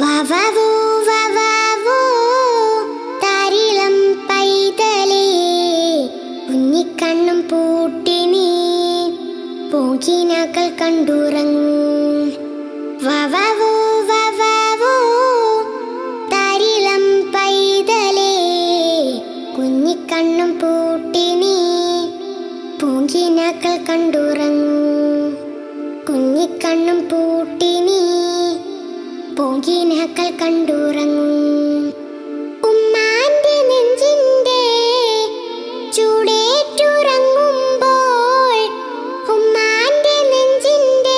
വവവോ വവവോ താരിളം പൈതലേ കുഞ്ഞിക്കണ്ണും പൂട്ടി നീ പൂങ്കിനാക്കൾ കണ്ടുറങ്ങും വവവോ വവവോ താരിളം പൈതലേ കുഞ്ഞിക്കണ്ണും പൂട്ടി നീ പൂങ്കിനാക്കൾ കണ്ടുറങ്ങും കുഞ്ഞിക്കണ്ണും പൂട്ടി നീ പൂങ്കിനാക്കൾ കണ്ടുറങ്ങും ഉമ്മാന്റെ നെഞ്ചിന്റെ ചൂടേറ്റുറങ്ങുമ്പോൾ ഉമ്മാന്റെ നെഞ്ചിന്റെ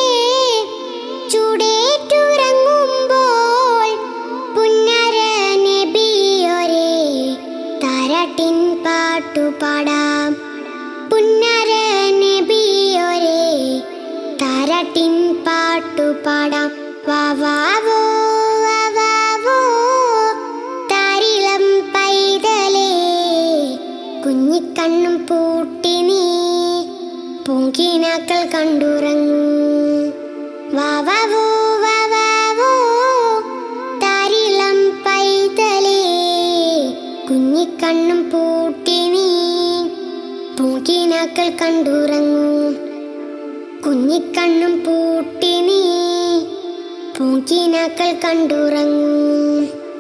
ചൂടേറ്റുറങ്ങുമ്പോൾ പുന്നര നബിയൊരേ താരാട്ടിൻ പാട്ടുപാടാം പുന്നര നബിയൊരേ താരാട്ടിൻ പാട്ടുപാടാം വാവാവോ വാവാവോ താരിളം പൈതലേ കുഞ്ഞിക്കണ്ണും പൂട്ടി നീ പൂങ്കിനാക്കൾ കണ്ടുറങ്ങും വാവാവോ വാവാവോ താരിളം പൈതലേ കുഞ്ഞിക്കണ്ണും പൂട്ടി നീ പൂങ്കിനാക്കൾ കണ്ടുറങ്ങും കുഞ്ഞിക്കണ്ണും പൂട്ടി നീ പൂങ്കിനാക്കൾ കണ്ടുറങ്ങും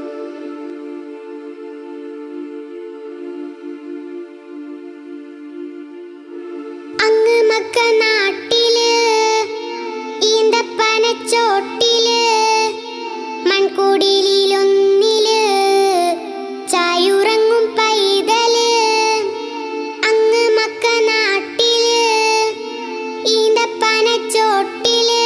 അങ്ങ് മക്ക നാട്ടില് ഈന്തപ്പനച്ചോട്ടില് മൺകുടിലൊന്നില് ചായുറങ്ങും പൈതല് അങ്ങ് മക്ക നാട്ടില് ഈന്തപ്പനച്ചോട്ടില്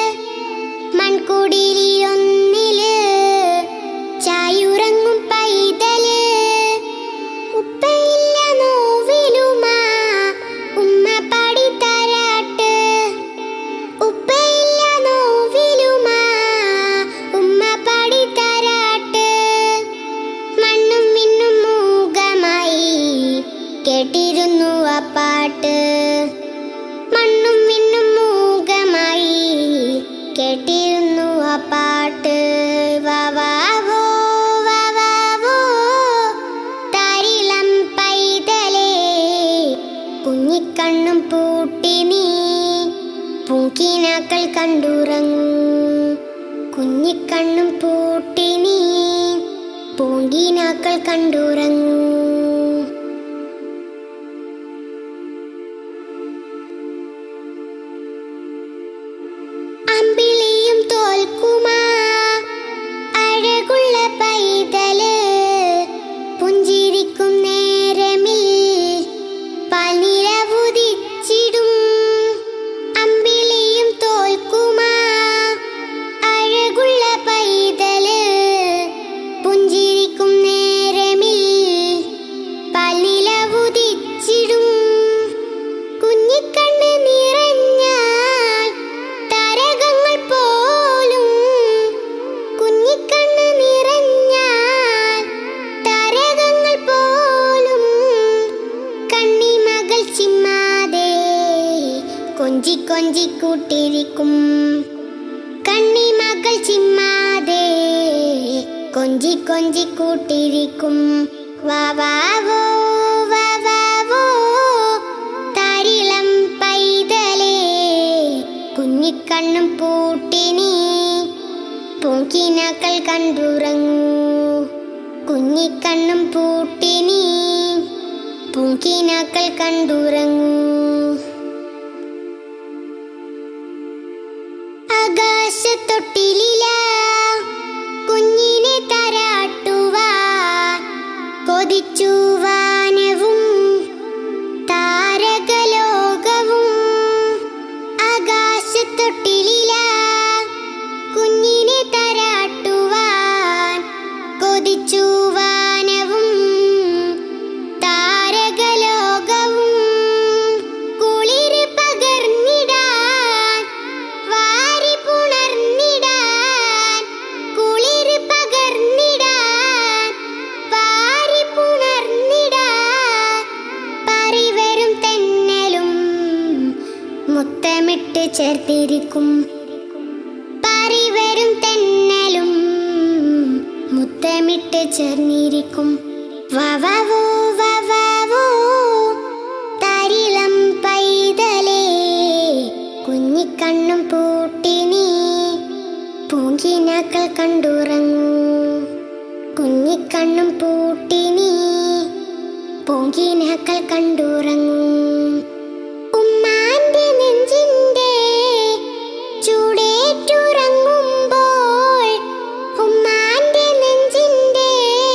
മൺകുടിലൊന്നില് ചായുറങ്ങും പൈതല് ഉപ്പയില്ല നോവിലുമാ ഉമ്മ പാടി തരാട്ട് ഉപ്പയില്ല നോവിലുമാ ഉമ്മ പാടി തരാട്ട് മണ്ണും മിന്നും മൂകമായി കേട്ടിരുന്നു ആ പാട്ട് മണ്ണും മിന്നും മൂകമായി കേട്ടിരുന്നു ആ പാട്ട് വാവാവോ വാവാവോ താരിളം പൈതലേ കുഞ്ഞിക്കണ്ണും പൂട്ടി നീ പൂക്കിനാക്കൾ കണ്ടുറങ്ങും കുഞ്ഞിക്കണ്ണും പൂട്ടി നീ പൂങ്കിനാക്കൾ കണ്ടുറങ്ങും അമ്പിളിയും തോൽക്കുമാ അഴകുള്ള പൈതല് പുഞ്ചിരിക്കും നേരമിൽ പാൽനിലവുദിച്ചിടും അമ്പിളിയും തോൽക്കുമാ അഴകുള്ള പൈതല് പുഞ്ചിരിക്കും നേരമിൽ പാൽനിലവുദിച്ചിടും കുഞ്ഞിക്കണ്ണ് നിറഞ്ഞാൽ താരകങ്ങൾ പോലും കുഞ്ഞിക്കണ്ണ് നിറഞ്ഞാൽ താരകങ്ങൾ പോലും കണ്ണിമകൾ ചിമ്മാതെ കൊഞ്ചി കൊഞ്ചി കൂട്ടിരിക്കും കണ്ണിമകൾ ചിമ്മാതെ കൊഞ്ചി കൊഞ്ചി കൂട്ടിരിക്കും വാവാവോ വാവാവോ താരിളം പൈതലേ കുഞ്ഞിക്കണ്ണും പൂട്ടി നീ പൂങ്കിനാക്കൾ കണ്ടുറങ്ങൂ കുഞ്ഞിക്കണ്ണും പൂട്ടി നീ പൂങ്കിനാക്കൾ കണ്ടുറങ്ങൂ ആകാശത്തൊട്ടിലില കുഞ്ഞിനെ തരാട്ടുവാൻ കൊതിച്ചു വാനവും താരകലോകവും ആകാശത്തൊട്ടിലില കുഞ്ഞിനെ തരാട്ടുവാൻ കൊതിച്ചു വാനവും താരകലോകവും കുളിര് പകർന്നിടാൻ വാരി പുണർന്നിടാൻ ചേർന്നിരിക്കും വവവോ വവവോ തരിളം പൈതലേ കുഞ്ഞിക്കണ്ണും പൂട്ടി നീ പൂങ്കിനാക്കൾ കണ്ടുറങ്ങൂ കുഞ്ഞിക്കണ്ണും പൂട്ടി നീ പൂങ്കിനാക്കൾ കണ്ടുറങ്ങൂ ഉമ്മാന്റെ നെഞ്ചിന്റെ ചൂടേറ്റുറങ്ങുമ്പോൾ ഉമ്മാന്റെ നെഞ്ചിന്റെ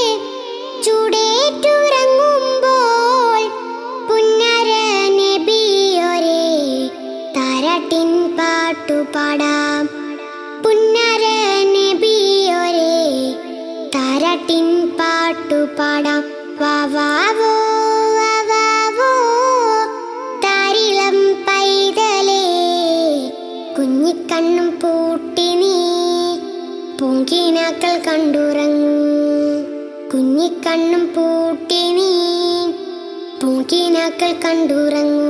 ചൂടേറ്റുറങ്ങുമ്പോൾ പുന്നര നബിയൊരേ താരാട്ടിൻ പാട്ടുപാടാം പുന്നര നബിയൊരേ താരാട്ടിൻ പാട്ടുപാടാം വാവാവോ വാവാവോ താരിളം പൈതലേ കുഞ്ഞിക്കണ്ണും പൂട്ടി നീ പൂങ്കിനാക്കൾ കണ്ടുറങ്ങൂ കുഞ്ഞിക്കണ്ണും പൂട്ടി നീ പൂങ്കിനാക്കൾ കണ്ടുറങ്ങൂ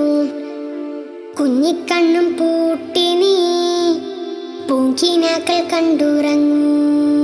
കുഞ്ഞിക്കണ്ണും പൂട്ടി നീ പൂങ്കിനാക്കൾ കണ്ടുറങ്ങൂ